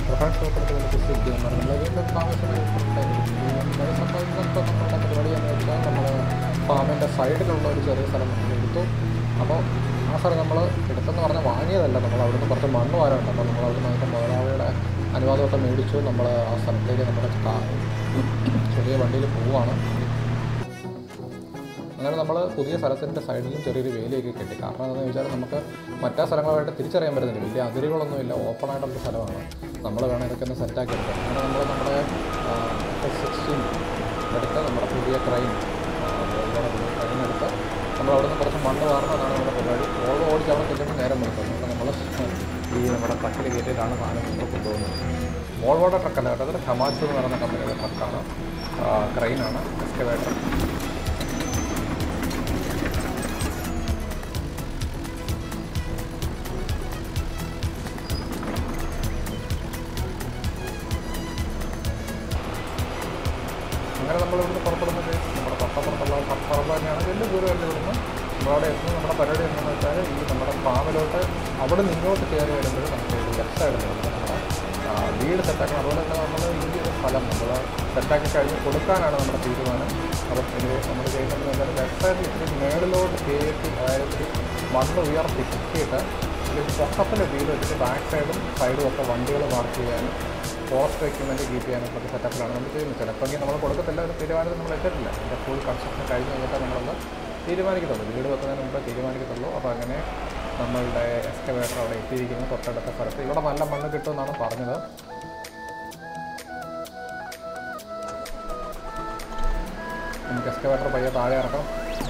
Profile ഷോപ്പെടുത്ത് നമുക്ക് set ചെയ്യാൻ പറഞ്ഞു നമ്മൾ വീണ്ടും താമസം സംബന്ധിച്ചിടത്തോളം നമ്മുടെ പരിപാടി എന്ന് വെച്ചാൽ നമ്മൾ ഫാമിൻ്റെ സൈഡിലുള്ള ഒരു ചെറിയ സ്ഥലം നമ്മൾ എടുത്തു അപ്പോൾ ആ സ്ഥലം നമ്മൾ എടുത്തെന്ന് പറഞ്ഞാൽ വാങ്ങിയതല്ല നമ്മൾ അവിടുന്ന് കുറച്ച് മണ്ണ് വാരാനുണ്ട് അപ്പോൾ നമ്മൾ അവിടുന്ന് അതിൻ്റെ മുതലാളിയുടെ അനുവാദമൊക്കെ മേടിച്ചു നമ്മൾ ആ സ്ഥലത്തേക്ക് നമ്മുടെ കാ- ചെറിയ വണ്ടിയിൽ പോവുകയാണ് അങ്ങനെ നമ്മൾ പുതിയ സ്ഥലത്തിൻ്റെ സൈഡിലും ചെറിയൊരു വേലിയൊക്കെ കെട്ടി കാരണം എന്താണെന്ന് വെച്ചാൽ നമുക്ക് മറ്റേ സ്ഥലങ്ങളുമായിട്ട് തിരിച്ചറിയാൻ പറ്റുന്നില്ല വലിയ അതിരുകളൊന്നുമില്ല ഓപ്പൺ ആയിട്ടുള്ള സ്ഥലമാണ് നമ്മൾ വേണം ഇതൊക്കെ ഒന്ന് സെറ്റാക്കി എടുക്കാൻ അങ്ങനെ നമ്മൾ നമ്മുടെ സിക്സ്റ്റീൻ എടുത്ത് നമ്മുടെ പുതിയ ക്രൈം പുതിയ ക്രൈം എടുത്ത് നമ്മൾ അവിടെ നിന്ന് കുറച്ച് മണ്ണ് വാർന്ന് അതാണ് നമ്മുടെ പരിപാടി ഓൾവ് ഓടിച്ച് അവിടെ ചെല്ലുമ്പോൾ നേരം വിളിക്കും അപ്പോൾ നമ്മൾ ഈ നമ്മുടെ ട്രക്കിൽ കയറ്റിയിട്ടാണ് സാധനം നമ്മൾ കൊണ്ടുപോകുന്നത് വോൾവോയുടെ ട്രക്കല്ല കേട്ടോ അതൊരു ഹമാച്ചു എന്ന് പറയുന്ന കമ്പനിയുടെ ട്രക്കാണ് ക്രൈനാണ് എക്സ്കവേറ്റർ അങ്ങനെ നമ്മൾ ഇവിടുന്ന് പുറപ്പെടുന്നത് നമ്മുടെ തൊട്ടപ്പുറത്തുള്ള പറമ്പ് തന്നെയാണ് വലിയ ദൂരമല്ല ഇവിടുന്ന് നമ്മളവിടെ എത്തുന്നത് നമ്മുടെ പരിപാടി എന്താണെന്ന് വെച്ചാൽ ഈ നമ്മുടെ ഫാമിലോട്ട് അവിടെ നിന്ന് ഇങ്ങോട്ട് കയറി വരുമ്പോൾ നമുക്ക് ഇത് ലെഫ്റ്റ് സൈഡിൽ നമ്മുടെ ആ, വീട് സെറ്റാക്കണം അതുപോലെ തന്നെ നമ്മൾ ഈ ഒരു സ്ഥലം നമ്മൾ സെറ്റാക്കി കഴിഞ്ഞ് കൊടുക്കാനാണ് നമ്മുടെ തീരുമാനം അപ്പം ഇത് നമ്മൾ ചെയ്യുന്നത് വെച്ചാൽ ലെഫ്റ്റ് സൈഡിൽ ഇത്തിരി മേളിലോട്ട് കയറ്റി അതായത് ഇത്തിരി മണ്ണ് ഉയർത്തി പൊക്കിയിട്ട് ഒരു പൊക്കത്തിൽ വീട് വെച്ചിട്ട് ബാക്ക് സൈഡും സൈഡും ഒക്കെ വണ്ടികൾ പാർക്ക് ചെയ്യാനും ഫോറസ്റ്റ് എക്യുപ്മെൻറ്റ് കീപ്പ് ചെയ്യാനൊക്കെ സെറ്റപ്പിലാണ് നമ്മൾ ചെയ്യുന്നത് ചിലപ്പോൾ നമ്മൾ കൊടുക്കത്തില്ല ഒരു തീരുമാനത്തിൽ നമ്മൾ എത്തിയിട്ടില്ല ഇതിൻ്റെ ഫുൾ കൺസ്ട്രക്ഷൻ കഴിഞ്ഞ് കഴിഞ്ഞിട്ട് നമ്മളത് തീരുമാനിക്കത്തുള്ളൂ വീട് വെക്കുന്നതിന് മുമ്പ് തീരുമാനിക്കത്തുള്ളൂ അപ്പോൾ അങ്ങനെ നമ്മളുടെ എക്സ്കവേറ്റർ അവിടെ എത്തിയിരിക്കുന്നു തൊട്ടടുത്ത സ്ഥലത്ത് ഇവിടെ നല്ല മണ്ണ് കിട്ടുമെന്നാണ് പറഞ്ഞത് നമുക്ക് എക്സ്കവേറ്റർ പയ്യെ താഴെ ഇറക്കാം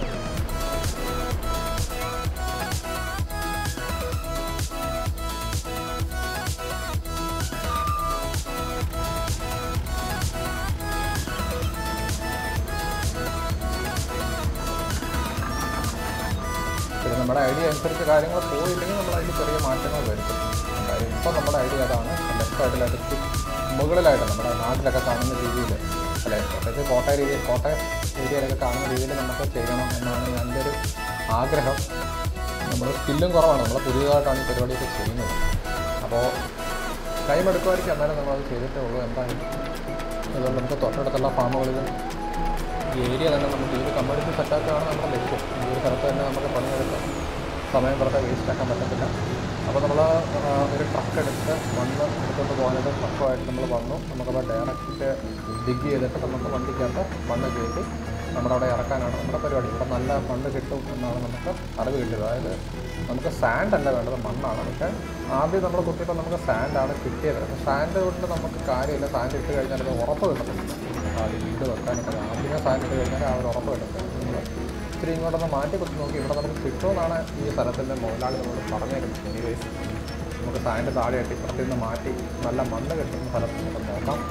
പിന്നെ നമ്മുടെ ഐഡിയ അനുസരിച്ച് കാര്യങ്ങൾ പോയില്ലെങ്കിൽ നമ്മൾ അതിൽ ചെറിയ മാറ്റങ്ങൾ വരുത്തും കാര്യം ഇപ്പം നമ്മുടെ ഐഡിയ അതാണ് ലെഫ്റ്റ് സൈഡിലായിട്ട് മുകളിലായിട്ട് നമ്മുടെ നാട്ടിലൊക്കെ കാണുന്ന രീതിയിൽ അല്ലെ പ്രത്യേകിച്ച് കോട്ടയ രീതി കോട്ടയം ഏരിയയിലൊക്കെ കാണുന്ന രീതിയിൽ നമുക്ക് ചെയ്യണം എന്നാണ് എൻ്റെ ഒരു ആഗ്രഹം നമ്മൾ സ്കില്ലും കുറവാണ് നമ്മൾ പുതിയതായിട്ടാണ് ഈ പരിപാടിയൊക്കെ ചെയ്യുന്നത് അപ്പോൾ ടൈം എടുക്കുമായിരിക്കും എന്നാലും നമ്മളത് ചെയ്തിട്ടേ ഉള്ളൂ എന്തായാലും അതുകൊണ്ട് നമുക്ക് തൊട്ടടുത്തുള്ള ഫാമുകളിലും ഈ ഏരിയ തന്നെ നമുക്ക് ഈ ഒരു കമ്മ്യൂണിറ്റി സെറ്റാക്കാണ് നമ്മുടെ ലക്ഷ്യം ഈ ഒരു സ്ഥലത്ത് തന്നെ നമുക്ക് പണിയെടുക്കാം സമയം വെറുതെ വേസ്റ്റ് ആക്കാൻ പറ്റത്തില്ല അപ്പോൾ നമ്മൾ ഒരു ട്രക്ക് എടുത്ത് മണ്ണ് എടുത്തുകൊണ്ട് പോകാനായിട്ട് ട്രക്കുമായിട്ട് നമ്മൾ വന്നു നമുക്കപ്പോൾ ഡയറക്റ്റ് ഡിഗ് ചെയ്തിട്ട് നമുക്ക് വണ്ടിക്കകത്ത് മണ്ണ് കയറ്റി നമ്മുടെ അവിടെ ഇറക്കാനാണ് നമ്മുടെ പരിപാടി ഇവിടെ നല്ല മണ്ണ് കിട്ടും എന്നാണ് നമുക്ക് അറിവ് കിട്ടിയത് അതായത് നമുക്ക് സാൻഡ് അല്ല വേണ്ടത് മണ്ണാണ് പക്ഷേ ആദ്യം നമ്മൾ കുത്തിയപ്പോൾ നമുക്ക് സാൻഡാണ് കിട്ടിയത് പക്ഷേ സാൻഡ് കൊണ്ട് നമുക്ക് കാര്യമില്ല സാൻഡ് ഇട്ട് കഴിഞ്ഞാൽ അത് ഉറപ്പ് കിട്ടത്തില്ല ആ വീട് വെക്കാനൊക്കെ ആദ്യമേ സാൻഡ് ഇട്ട് കഴിഞ്ഞാൽ ആ ഒരു ഉറപ്പ് കിട്ടത്തില്ല നമ്മൾ ഇത്തിരി ഇങ്ങോട്ടൊന്ന് മാറ്റി കുത്തി നോക്കി ഇവിടെ നമുക്ക് കിട്ടുമെന്നാണ് ഈ സ്ഥലത്തിൻ്റെ മുതലാളി നമ്മളോട് പറഞ്ഞേക്കുന്നത് എനിവേസ് നമുക്ക് സാൻഡ് താഴെ ഇട്ട് ഇപ്പുറത്തിൽ നിന്ന് മാറ്റി നല്ല മണ്ണ് കിട്ടുന്ന സ്ഥലത്ത് നമുക്ക് നോക്കാം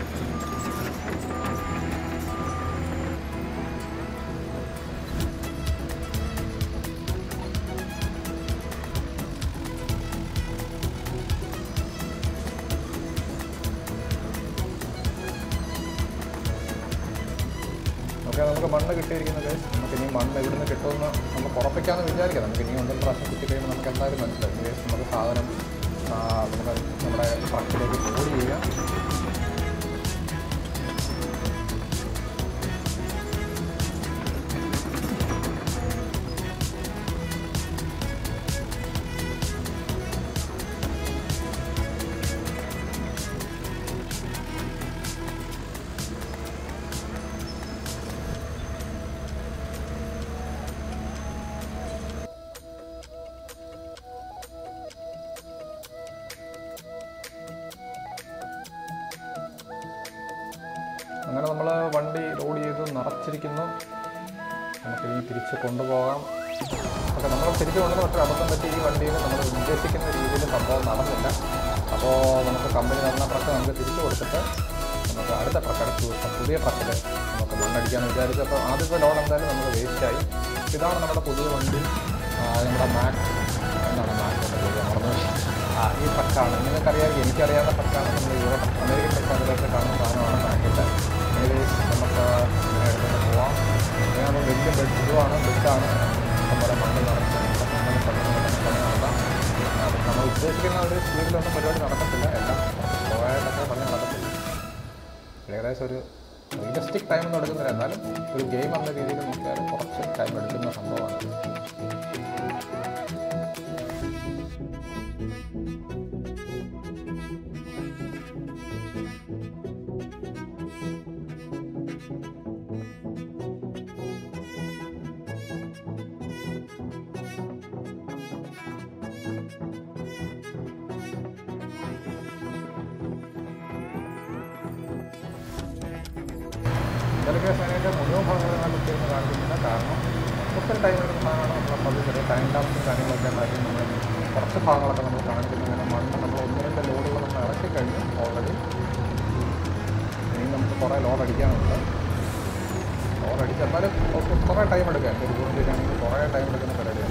ഓക്കെ നമുക്ക് മണ്ണ് കിട്ടിയിരിക്കുന്നത് നമുക്ക് ഇനി മണ്ണ് ഇവിടുന്ന് കിട്ടുമെന്ന് നമുക്ക് ഉറപ്പിക്കാമെന്ന് വിചാരിക്കാം നമുക്ക് ഇനി ഒന്നും പ്രാവശ്യം കിട്ടി കഴിയുമ്പോൾ നമുക്ക് എന്തായാലും മനസ്സിലാവും കേസ് നമുക്ക് സാധനം ആ, നമുക്ക് നമ്മുടെ ട്രക്കിലേക്ക് ലോഡ് ചെയ്യാം അങ്ങനെ നമ്മൾ വണ്ടി ലോഡ് ചെയ്ത് നിറച്ചിരിക്കുന്നു നമുക്ക് ഇനി തിരിച്ച് കൊണ്ടുപോകാം പക്ഷേ നമ്മൾ തിരിച്ച് കൊണ്ടുവന്ന പക്ഷേ അബദ്ധം പറ്റി ഈ വണ്ടിയിൽ നമ്മൾ ഉദ്ദേശിക്കുന്ന രീതിയിൽ സംഭവം നടന്നില്ല അപ്പോൾ നമുക്ക് കമ്പനി തന്ന ട്രക്ക് നമുക്ക് തിരിച്ചു കൊടുത്തിട്ട് നമുക്ക് അടുത്ത ട്രക്ക് അടുത്ത ദിവസം പുതിയ ട്രക്കിൽ നമുക്ക് മണ്ണടിക്കാമെന്ന് വിചാരിച്ചു അപ്പോൾ ആദ്യത്തെ ലോഡ് എന്തായാലും നമ്മൾ വേസ്റ്റായി ഇതാണ് നമ്മുടെ പുതിയ വണ്ടി ആ, നമ്മുടെ മാക് എന്താണ് മാക് മറന്നു ആ ഈ ട്രക്കാണ് നിങ്ങൾക്കറിയാമെങ്കിൽ എനിക്കറിയാവുന്ന ട്രക്കാണ് നമ്മൾ യൂറോപ്പ് അമേരിക്കൻ ട്രക്കാണിലൊക്കെ കാണുന്ന സാധനമാണ് മാക്കിൻ്റെ ഏകദേശം നമുക്ക് ഇതിനെ എടുത്തുകൊണ്ട് പോവാം ഞാൻ വലിയ ബെഡ് ഇതുമാണ് ബെഡാണ് നമ്മുടെ മണ്ണ് നിറച്ച് അങ്ങനെ പണികളൊക്കെ പണി നടത്താം അത് നമ്മൾ ഉദ്ദേശിക്കുന്ന ഒരു സ്പീഡിലൊന്നും പരിപാടി നടക്കത്തില്ല എല്ലാം സ്ലോ ഏകദേശം ഒരു റിയലിസ്റ്റിക് ടൈം ഒന്നും എടുക്കുന്നില്ല എന്നാലും ഒരു ഗെയിം എന്ന രീതിയിൽ നോക്കിയാൽ കുറച്ച് ടൈം എടുക്കുന്ന സംഭവമാണ് ഇതൊക്കെ അതിൻ്റെ മുഴുവൻ ഭാഗങ്ങളും ഞാൻ കുത്തിയിരുന്ന് കാണിക്കുന്നില്ല കാരണം ഒത്തിരി ടൈം എടുക്കുന്ന സാധനമാണ് നമ്മളപ്പോൾ അത് ചെറിയ ടൈം ലാപ്സും കാര്യങ്ങളൊക്കെ ഉണ്ടാക്കി നമ്മൾ കുറച്ച് ഭാഗങ്ങളൊക്കെ നമ്മൾ കാണിക്കുന്നത് കാരണം മണ്ണ് നമ്മൾ ഒന്ന് രണ്ട് ലോഡുകൾ നമ്മൾ ഇറക്കി കഴിഞ്ഞു ഓൾറെഡി ഇനി നമുക്ക് കുറേ ലോഡ് അടിക്കാനുണ്ട് ലോഡ് അടിച്ച് എന്നാലും കുറച്ച് കുറേ ടൈം എടുക്കാം എൻ്റെ ഒരു ഗുണത്തിലാണെങ്കിൽ കുറേ ടൈം എടുക്കുന്ന പരിപാടിയാണ്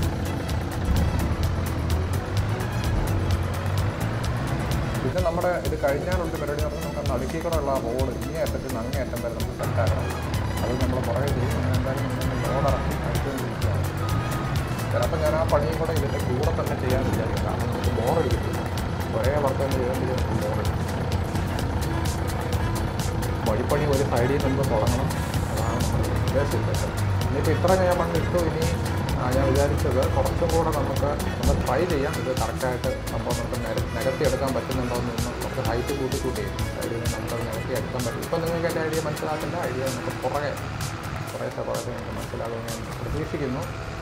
പിന്നെ നമ്മുടെ ഇത് കഴിഞ്ഞാലുള്ള പരിപാടി എന്ന് പറഞ്ഞാൽ നമുക്ക് നടുക്കി കൂടെ ഉള്ള റോഡ് ഇങ്ങേ അറ്റത്തിൽ നിന്ന് അങ്ങേ അറ്റം വരെ നമുക്ക് സെറ്റാക്കണം അത് നമ്മൾ കുറേ ചെയ്യും അങ്ങനെ എന്തായാലും നമ്മൾ ലോഡ് ഇറക്കി അടിച്ചുകൊണ്ടിരിക്കുകയാണ് ചിലപ്പോൾ ഞാൻ ആ പണിയും കൂടെ ഇതിൻ്റെ കൂടെ തന്നെ ചെയ്യാൻ വിചാരിക്കും കാരണം നമുക്ക് ബോറടിക്കത്തില്ല ഒരേ വർക്ക് തന്നെ ചെയ്യേണ്ടി നമുക്ക് ബോറടിക്കും വഴിപ്പണി ഒരു സൈഡിൽ നിന്ന് തുടങ്ങണം അതാണ് നമ്മൾ ഉദ്ദേശിച്ചത് ഇനിയിപ്പോൾ ഇത്ര ഞാൻ മണ്ണ് ഇട്ടു ഇനി ആ, ഞാൻ വിചാരിച്ചത് കുറച്ചും കൂടെ നമുക്ക് ഒന്ന് ട്രൈ ചെയ്യാം ഇത് കറക്റ്റായിട്ട് സംഭവം നമുക്ക് നിര നിരത്തി എടുക്കാൻ പറ്റുന്നുണ്ടോ എന്ന് ഒന്ന് കുറച്ച് ഹൈറ്റ് കൂട്ടി കൂട്ടി സൈഡിൽ നിന്ന് നമുക്ക് നിരത്തി എടുക്കാൻ പറ്റും ഇപ്പം നിങ്ങൾക്ക് എൻ്റെ ഐഡിയ മനസ്സിലാക്കേണ്ട ഐഡിയ നമുക്ക് പുറകെ കുറേശ്ശെ കുറേശ്ശെ നിങ്ങൾക്ക് മനസ്സിലാകുമെന്ന് ഞാൻ പ്രതീക്ഷിക്കുന്നു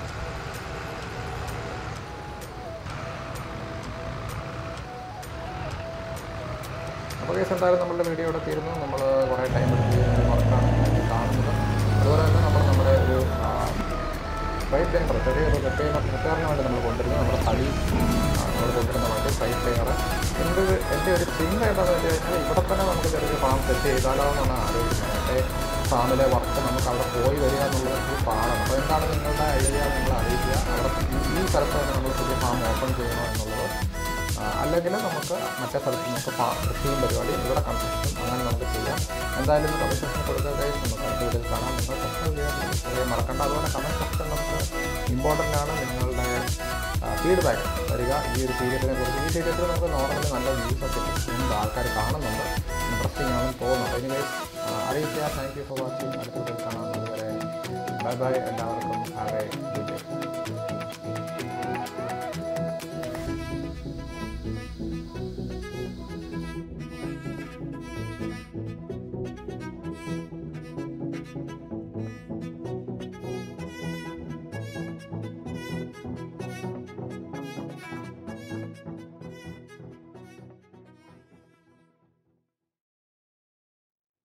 അപ്പോൾ കേസ് എന്തായാലും നമ്മളുടെ വീഡിയോ ഇവിടെ തീരുന്നു നമ്മൾ കുറേ ടൈം എടുത്ത് വർക്കാണ് കാണുന്നത് അതുപോലെ തന്നെ നമ്മൾ നമ്മുടെ ഒരു ഫ്ലൈറ്റ് ലൈനർ ചെറിയൊരു റിപ്പയർ റിപ്പയറിന് വേണ്ടി നമ്മൾ കൊണ്ടുവരുന്നത് നമ്മുടെ തടി നമ്മൾ കൊണ്ടുവരുന്ന വണ്ടി ഫ്ലൈറ്റ് ലൈനർ എൻ്റെ ഒരു എൻ്റെ ഒരു ചിന്ത എന്താണെന്ന് വെച്ച് കഴിഞ്ഞാൽ ഇവിടെ തന്നെ നമുക്ക് ചെറിയൊരു ഫാം സെറ്റ് ചെയ്താലോ എന്നാണ് ആലോചിക്കുന്നത് എൻ്റെ ഫാമിലെ വർക്ക് നമുക്ക് അവിടെ പോയി വരിക എന്നുള്ളത് ഒരു പാടാണ് അപ്പോൾ എന്താണ് നിങ്ങളുടെ ഐഡിയ നിങ്ങൾ അറിയിക്കുക അവിടെ ഈ സ്ഥലത്ത് തന്നെ നമ്മൾ പുതിയ ഫാം ഓപ്പൺ ചെയ്യണോ എന്നുള്ളത് ആ, അല്ലെങ്കിൽ നമുക്ക് മറ്റേ സ്ഥലത്ത് നമുക്ക് ഫാ- കൃഷിയും പരിപാടി ഇവിടെ കൺസ്ട്രക്ഷൻ അങ്ങനെ നമുക്ക് ചെയ്യാം എന്തായാലും കൺസ്ട്രക്ഷൻ കൊടുക്കുക guys. നമുക്ക് അടുത്ത വീഡിയോയിൽ കാണാം നിങ്ങൾ സബ്സ്ക്രൈബ് ചെയ്യാൻ മറക്കണ്ട അതുപോലെ കമൻറ്റ് സെക്ഷൻ നമുക്ക് ഇമ്പോർട്ടൻ്റ് ആണ് നിങ്ങളുടെ ഫീഡ്ബാക്ക് വരിക ഈ ഒരു സീരിയലിനെ കുറിച്ച് ഈ സീരിയലിൽ നമുക്ക് നോർമലി നല്ല വ്യൂസ് ഒക്കെ ഉണ്ട് ആൾക്കാർ കാണുന്നുണ്ട് ഇൻട്രസ്റ്റിംഗ് ആണെന്ന് തോന്നുന്നു അപ്പോൾ ഇനി guys, ആ, അറിയിക്കുക താങ്ക് യു ഫോർ വാച്ചിങ് അടുത്ത വീഡിയോയിൽ കാണാം അതുവരെ ബൈ ബൈ എല്ലാവർക്കും ഹാവ് എ ഗുഡ് ഡേ